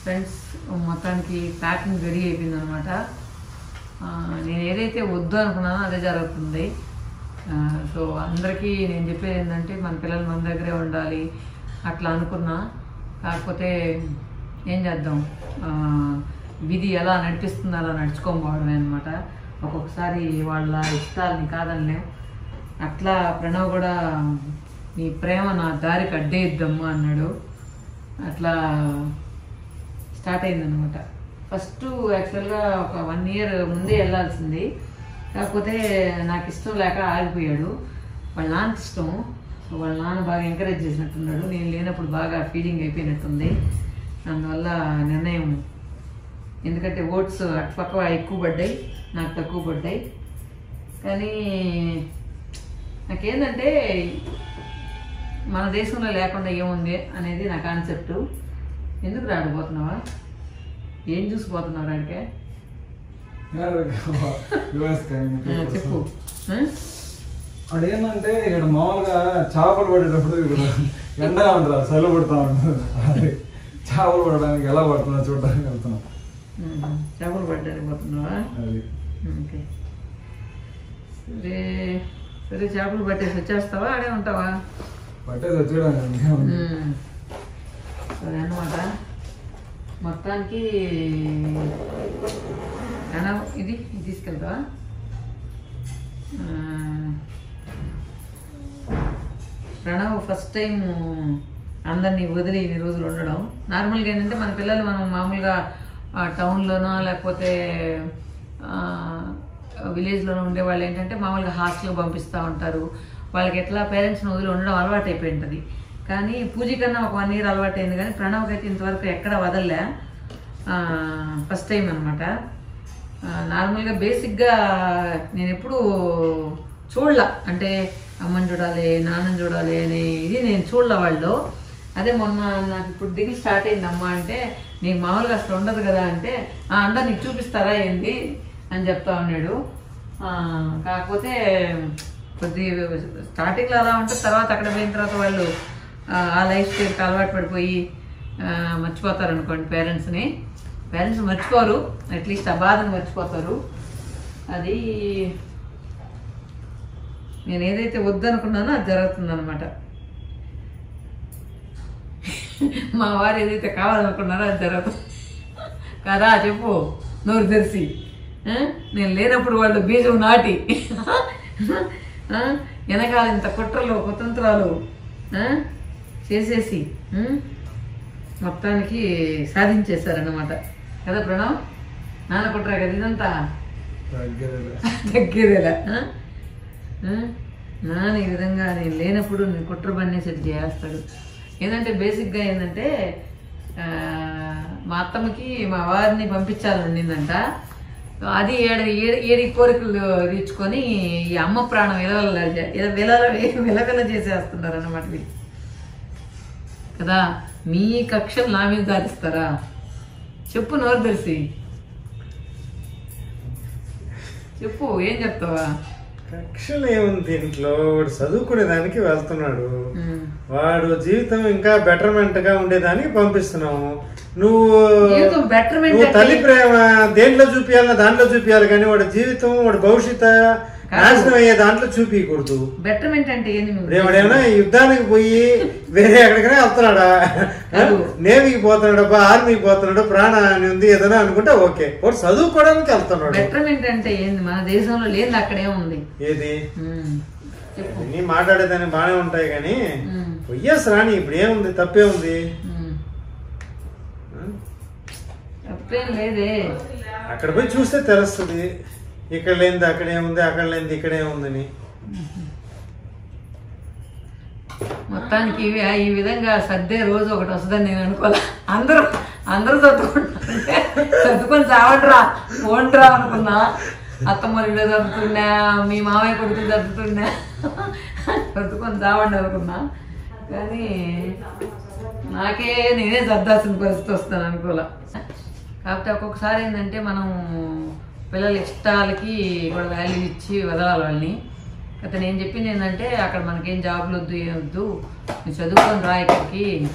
Friends మొత్తానికి packing ready అయిపోయింది అనమాట నేను ఏదైతే వద్దు అనుకున్నానో అదే జరుగుతుంది ఆ, సో అందరికీ నేను చెప్పేది ఏంటంటే మన పిల్లలు మన దగ్గరే ఉండాలి అట్లా అనుకున్నా కాకపోతే ఏం చేద్దాం ఆ, విధి ఎలా నడిపిస్తుందో అలా నడుచుకోకపోవడమే అనమాట ఒక్కొక్కసారి వాళ్ళ ఇష్టాలని కాదనిలేం అట్లా ప్రణవ్ కూడా నీ ప్రేమ నా దారికి అడ్డేయిద్దమ్మా అన్నాడు అట్లా స్టార్ట్ అయిందనమాట ఫస్ట్ యాక్చువల్గా ఒక వన్ ఇయర్ ముందే వెళ్ళాల్సింది కాకపోతే నాకు ఇష్టం లేక ఆగిపోయాడు వాళ్ళ నాన్నకి ఇష్టం సో వాళ్ళ నాన్న బాగా ఎంకరేజ్ చేసినట్టున్నాడు నేను లేనప్పుడు బాగా ఫీలింగ్ అయిపోయినట్టుంది అందువల్ల నిర్ణయం ఎందుకంటే ఓట్స్ అటుపక్క ఎక్కువ పడ్డాయి నాకు తక్కువ పడ్డాయి కానీ నాకేంటంటే మన దేశంలో లేకుండా ఏముంది అనేది నా కాన్సెప్ట్ ఎందుకు రాడిపోతున్నావా ఏం చూసిపోతున్నావు రాడికే ఆ, చెప్పు ఆ? అక్కడ ఏంటంటే ఇక్కడ మామూలుగా చేపలు పడేటప్పుడు ఇక్కడ ఎండగా ఉంటుంది చలి పడుతూ ఉంటుంది అది చేపలు పడడానికి ఎలా పడుతుందో చూడడానికి వెళ్తున్నాం ఉహు. చేపలు పడ్డానికి పోతున్నావా అది ఓకే సరే సరే చేపలు పట్టేసి వచ్చేస్తావా ఆడే ఉంటావా పట్టేది వచ్చేయడానికి ఉమ్. సరే అన్నమాట మొత్తానికి అనా ఇది ఇది తీసుకెళ్తావా ఆ, ప్రణవ్ ఫస్ట్ టైం అందరినీ వదిలి ఇన్ని రోజులు ఉండడం నార్మల్గా ఏంటంటే మన పిల్లలు మనం మామూలుగా ఆ, టౌన్లోనో లేకపోతే ఆ, విలేజ్లోనో ఉండే వాళ్ళు ఏంటంటే మామూలుగా హాస్టల్కి పంపిస్తూ ఉంటారు వాళ్ళకి ఎట్లా పేరెంట్స్ని వదిలి ఉండడం అలవాటు అయిపోయి ఉంటుంది కానీ పూజ కన్నా ఒక వన్ ఇయర్ అలవాటు అయింది కానీ ప్రణవ్కి అయితే ఇంతవరకు ఎక్కడ వదలలే ఫస్ట్ టైం అనమాట నార్మల్గా బేసిక్గా నేను ఎప్పుడు చూడలా అంటే అమ్మని చూడాలి నాన్నని చూడాలి అనే ఇది నేను చూడలే వాళ్ళు అదే మొన్న నాకు ఇప్పుడు దిగి స్టార్ట్ అయింది అమ్మ అంటే నీకు మామూలుగా అసలు ఉండదు కదా అంటే "ఆ, అందరు నీకు చూపిస్తారా ఏంది అని చెప్తా ఉన్నాడు ఆ, కాకపోతే కొద్ది స్టార్టింగ్లో అలా ఉంటుంది తర్వాత అక్కడ పోయిన తర్వాత వాళ్ళు ఆ, ఆ లైఫ్ స్టైల్కి అలవాటు పడిపోయి ఆ, మర్చిపోతారు అనుకోండి పేరెంట్స్ని పేరెంట్స్ మర్చిపోరు అట్లీస్ట్ ఆ బాధను మర్చిపోతారు అది నేను ఏదైతే వద్దనుకున్నానో అది జరుగుతుంది అనమాట మా వారు ఏదైతే కావాలనుకున్నారో అది జరుగుతుంది కదా చెప్పు నోరు తెరిచి ఆ? నేను లేనప్పుడు వాళ్ళు బీజం నాటి ఆ? వెనకాల ఇంత కుట్రలు కుతంత్రాలు ఆ? చేసేసి ఉం? మొత్తానికి సాధించేశారన్నమాట కదా ప్రణవ్ నాన్న కుట్ర కదా ఇదంతా దగ్గరలే. తగ్గేదేలా ఆ? ఆ? నాన్న ఈ విధంగా నేను లేనప్పుడు నేను కుట్ర పన్నేసేది చేస్తాడు ఏంటంటే బేసిక్గా ఏంటంటే ఆ, మా అత్తమ్మకి మా వారిని పంపించాలని ఉండిందంట అది ఏడు ఏడు ఏడు కోరికలు తీర్చుకొని ఈ అమ్మ ప్రాణం విలవల విలవ విలవిల చేసేస్తున్నారు అన్నమాట వీళ్ళు కదా మీ కక్షలు నా మీద దారిస్తారా చెప్పు నోరు తెలిసి చెప్పు ఏం చెప్తావా కక్షలు ఏముంది దీంట్లో వాడు చదువుకునే దానికి వెళ్తున్నాడు ఉమ్. వాడు జీవితం ఇంకా బెటర్మెంట్ గా ఉండేదానికి పంపిస్తున్నాము నువ్వు జీవితం betterment నువ్వు అంటే- తల్లి ప్రేమ దేంట్లో చూపించాలన్నా దాంట్లో చూపించాలి కానీ వాడి జీవితం వాడి భవిష్యత్ నాశనం అయ్యే దాంట్లో చూపించకూడదు బెటర్మెంట్ అంటే ఏంది మీ ఇప్పుడు ఏమైనా యుద్ధానికి పోయి వేరే ఎక్కడికైనా వెళ్తున్నాడా కాదు. నేవీకి పోతున్నాడు ఆర్మీకి పోతున్నాడు ప్రాణాన్ని ఉంది ఏదైనా అనుకుంటే ఓకే వాడు చదువుకోవడానికి వెళ్తున్నాడు బెటర్మెంట్ అంటే ఏంది మన దేశంలో లేదు అక్కడే ఉంది ఏది ఉమ్. చెప్పు నీ మాట్లాడేదాన్ని బాగానే ఉంటాయి కానీ ఉమ్. పొయ్యేసి రాని ఇప్పుడు ఏముంది తప్పే ఉంది ఉమ్. తప్పేం లేదే అక్కడ పోయి చూస్తే తెలుస్తుంది ఇక్కడ లేనిది అక్కడ ఏముంది అక్కడ లేనిది ఇక్కడ ఏముందని మొత్తానికి ఇవి ఈ విధంగా సర్దే రోజు ఒకటి వస్తుందని నేను అనుకోలే అందరూ అందరూ చదువుకుంటారంటే చదువుకొని చావండిరా ఓండ్రా అనుకున్నా అత్తమ్మ ఇల్లు చదువుతున్నా మీ మామయ్య కొడుకు చదువుతున్నా చదువుకొని చావండి అనుకున్నా కానీ నాకే నేనే సర్దాల్సిన పరిస్థితి వస్తాను అనుకోలే కాకపోతే ఒక్కొక్కసారి ఏంటంటే మనం పిల్లల ఇష్టాలకి కూడా వాల్యూ ఇచ్చి వదలాలి వాళ్ళని అయితే నేను చెప్పింది ఏంటంటే అక్కడ మనకేం జాబులు వద్దు ఏం వద్దు నువ్వు చదువుకొని రా ఇక్కడికి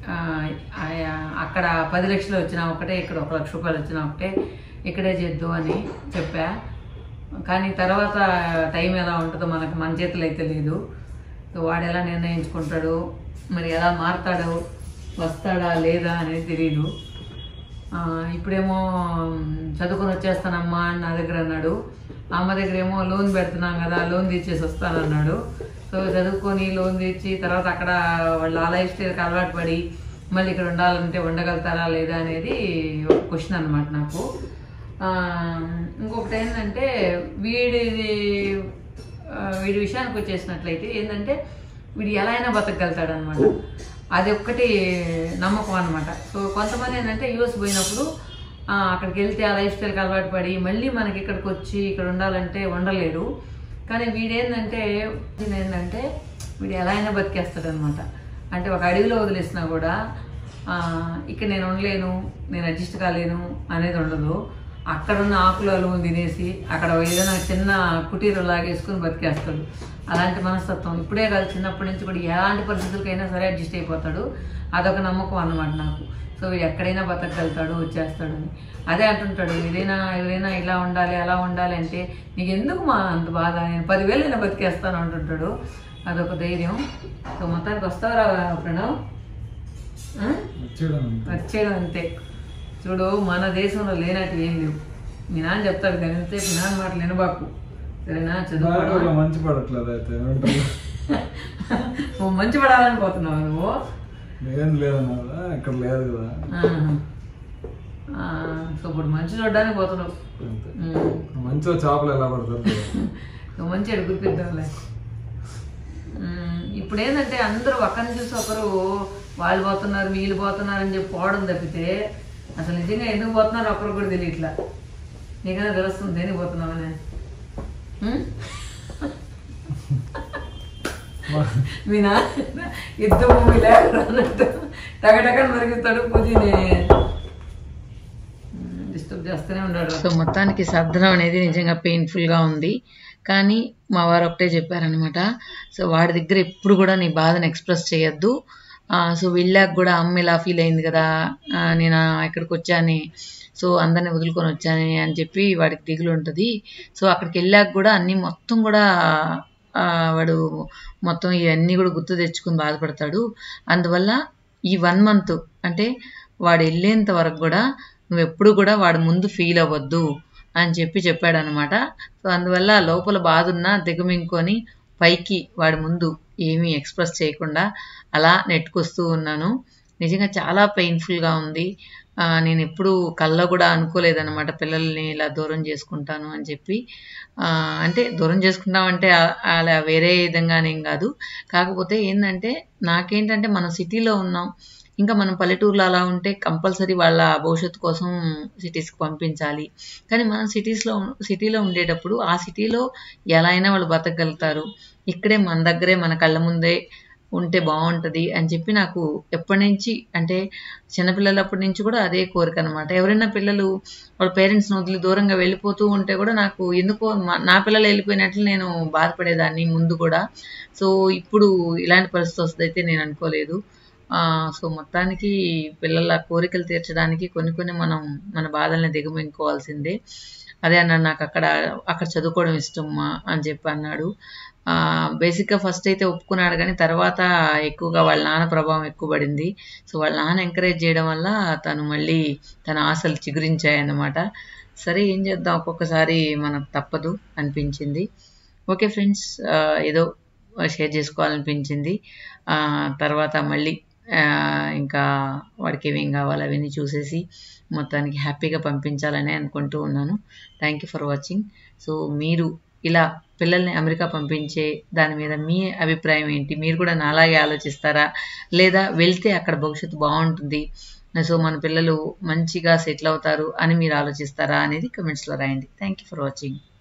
ఆ, ఆ- అక్కడ పది లక్షలు వచ్చినా ఒకటే ఇక్కడ ఒక లక్ష రూపాయలు వచ్చినా ఒకటే ఇక్కడే చేద్దు అని చెప్పా కానీ తర్వాత టైం ఎలా ఉంటుందో మనకు మన చేతులు అయితే లేదు సో వాడు ఎలా నిర్ణయించుకుంటాడు మరి ఎలా మారుతాడు వస్తాడా లేదా అనేది తెలియదు ఆ, ఇప్పుడేమో చదువుకొని వచ్చేస్తానమ్మా అని నా దగ్గర అన్నాడు అమ్మ దగ్గర ఏమో లోన్ పెడుతున్నాం కదా లోన్ తీర్చేసి వస్తానన్నాడు సో చదువుకొని లోన్ తీర్చి తర్వాత అక్కడ వాళ్ళు ఆ లైఫ్ స్టైల్కి అలవాటు పడి మళ్ళీ ఇక్కడ ఉండాలంటే ఉండగలుగుతారా లేదా అనేది ఒక క్వశ్చన్ అనమాట నాకు ఆ, ఇంకొకటి ఏంటంటే వీడిది ఆ, వీడి విషయానికి వచ్చేసినట్లయితే ఏంటంటే వీడు ఎలా అయినా బతకగలుగుతాడు అనమాట అది ఒక్కటి నమ్మకం అనమాట సో కొంతమంది ఏంటంటే యూఎస్ పోయినప్పుడు ఆ, అక్కడికి వెళ్తే ఆ లైఫ్ స్టైల్కి అలవాటు పడి మళ్ళీ మనకి ఇక్కడికి వచ్చి ఇక్కడ ఉండాలంటే ఉండలేరు కానీ వీడేంటంటే ఇది ఏంటంటే వీడు ఎలా అయినా బతికేస్తాడు అనమాట అంటే ఒక అడవిలో వదిలేసినా కూడా ఆ, ఇక్కడ నేను ఉండలేను నేను అడ్జస్ట్ కాలేను అనేది ఉండదు అక్కడ ఉన్న ఆకులు అలువు తినేసి అక్కడ ఏదైనా చిన్న కుటీరు లాగేసుకుని బతికేస్తాడు అలాంటి మనస్తత్వం ఇప్పుడే కాదు చిన్నప్పటి నుంచి కూడా ఎలాంటి పరిస్థితులకైనా సరే అడ్జస్ట్ అయిపోతాడు అదొక నమ్మకం అన్నమాట నాకు సో వీడు ఎక్కడైనా బతకగలుగుతాడు వచ్చేస్తాడు అని అదే అంటుంటాడు ఏదైనా ఎవరైనా ఇలా ఉండాలి అలా ఉండాలి అంటే నీకు ఎందుకు మా అంత బాధ నేను పదివేలు అయినా బతికేస్తాను అంటుంటాడు అదొక ధైర్యం సో మొత్తానికి వస్తావరా ప్రణవ్ ఆ? వచ్చేయడం వచ్చేయడం అంతే చూడు మన దేశంలో లేనట్టు ఏం లేవు మీ నాన్న చెప్తాడు కానీ అంతే మీ నాన్న మాటలు వినబాకు సరేనా చదువుకోవడం బెంగళూరులో మంచి పడట్లేదు అయితే వింటర్లో నువ్వు మంచి పడాలని పోతున్నావు నువ్వు ఏం లేదన్నా కదా ఇక్కడ లేదు కదా ఆహా. ఆ, సో ఇప్పుడు మంచి చూడడానికి పోతున్నావు అంతే ఉమ్. మంచిగా చేపలు ఎలా పడతారు నువ్వు మంచి గుర్తిద్దాంలే ఉమ్, ఇప్పుడు ఏంటంటే అందరూ ఒకరిని చూసి ఒకరు వాళ్ళు పోతున్నారు వీళ్ళు పోతున్నారు అని చెప్పి పోవడం తప్పితే అసలు నిజంగా ఎందుకు పోతున్నారు ఒకరు కూడా తెలియట్లా నీకైనా తెలుస్తుంది దేనికి పోతున్నామని ఉమ్? మీ నాన్న యుద్ధ భూమి లేకన్నట్టు టగటగని మరిగిస్తాడు పూజని డిస్టర్బ్ చేస్తూనే ఉన్నాడు సో మొత్తానికి సర్దనం అనేది నిజంగా పెయిన్ఫుల్గా ఉంది కానీ మా వారు ఒకటే చెప్పారనమాట సో వాడి దగ్గర ఎప్పుడు కూడా నీ బాధను ఎక్స్ప్రెస్ చేయొద్దు ఆ, సో వెళ్ళాక కూడా అమ్మ ఇలా ఫీల్ అయింది కదా ఆ, నేను ఇక్కడికి వచ్చాను సో అందరిని వదులుకొని వచ్చాను అని చెప్పి వాడికి దిగులు ఉంటుంది సో అక్కడికి వెళ్ళాక కూడా అన్నీ మొత్తం కూడా ఆ, వాడు మొత్తం ఇవన్నీ కూడా గుర్తు తెచ్చుకుని బాధపడతాడు అందువల్ల ఈ వన్ మంత్ అంటే వాడు వెళ్ళేంత వరకు కూడా నువ్వు ఎప్పుడు కూడా వాడి ముందు ఫీల్ అవ్వద్దు అని చెప్పి చెప్పాడు అనమాట సో అందువల్ల లోపల బాధ ఉన్నా దిగమింగుకొని పైకి వాడి ముందు ఏమీ ఎక్స్ప్రెస్ చేయకుండా అలా నెట్టుకొస్తూ ఉన్నాను నిజంగా చాలా పెయిన్ఫుల్గా ఉంది ఆ, నేను ఎప్పుడు కల్లో కూడా అనుకోలేదన్నమాట పిల్లల్ని ఇలా దూరం చేసుకుంటాను అని చెప్పి ఆ, అంటే దూరం చేసుకుంటామంటే ఆ- అలా వేరే విధంగానేం కాదు కాకపోతే ఏంటంటే నాకేంటంటే మనం సిటీలో ఉన్నాం ఇంకా మనం పల్లెటూరులో అలా ఉంటే కంపల్సరీ వాళ్ళ భవిష్యత్తు కోసం సిటీస్కి పంపించాలి కానీ మనం సిటీస్లో సిటీలో ఉండేటప్పుడు ఆ సిటీలో ఎలా అయినా వాళ్ళు బతకగలుగుతారు ఇక్కడే మన దగ్గరే మన కళ్ళ ముందే ఉంటే బాగుంటుంది అని చెప్పి నాకు ఎప్పటి నుంచి అంటే చిన్నపిల్లలప్పటి నుంచి కూడా అదే కోరిక అనమాట ఎవరైనా పిల్లలు వాళ్ళ పేరెంట్స్ని వదిలి దూరంగా వెళ్ళిపోతూ ఉంటే కూడా నాకు ఎందుకో మా- నా పిల్లలు వెళ్ళిపోయినట్లు నేను బాధపడేదాన్ని ముందు కూడా సో ఇప్పుడు ఇలాంటి పరిస్థితి వస్తుంది అయితే నేను అనుకోలేదు ఆ, సో మొత్తానికి పిల్లల కోరికలు తీర్చడానికి కొన్ని కొన్ని మనం మన బాధల్ని దిగమింగుకోవాల్సిందే అదే అన్నాడు నాకు అక్కడ అక్కడ చదువుకోవడం ఇష్టమ్మా అని చెప్పి అన్నాడు ఆ, బేసిక్గా ఫస్ట్ అయితే ఒప్పుకున్నాడు కానీ తర్వాత ఎక్కువగా వాళ్ళ నాన్న ప్రభావం ఎక్కువ పడింది సో వాళ్ళ నాన్న ఎంకరేజ్ చేయడం వల్ల తను మళ్ళీ తన ఆశలు చిగురించాయన్నమాట సరే ఏం చేద్దాం ఒక్కొక్కసారి మనకు తప్పదు అనిపించింది ఓకే ఫ్రెండ్స్ ఏదో షేర్ చేసుకోవాలనిపించింది ఆ, తర్వాత మళ్ళీ ఆ, ఇంకా వాడికి ఏమేం కావాలి అవన్నీ చూసేసి మొత్తానికి హ్యాపీగా పంపించాలని అనుకుంటూ ఉన్నాను thank you for watching so మీరు ఇలా పిల్లల్ని అమెరికా పంపించే దాని మీద మీ అభిప్రాయం ఏంటి మీరు కూడా నాలాగే ఆలోచిస్తారా లేదా వెళ్తే అక్కడ భవిష్యత్తు బాగుంటుంది సో మన పిల్లలు మంచిగా సెటిల్ అవుతారు అని మీరు ఆలోచిస్తారా అనేది కమెంట్స్లో రాయండి థ్యాంక్ యూ ఫర్ వాచింగ్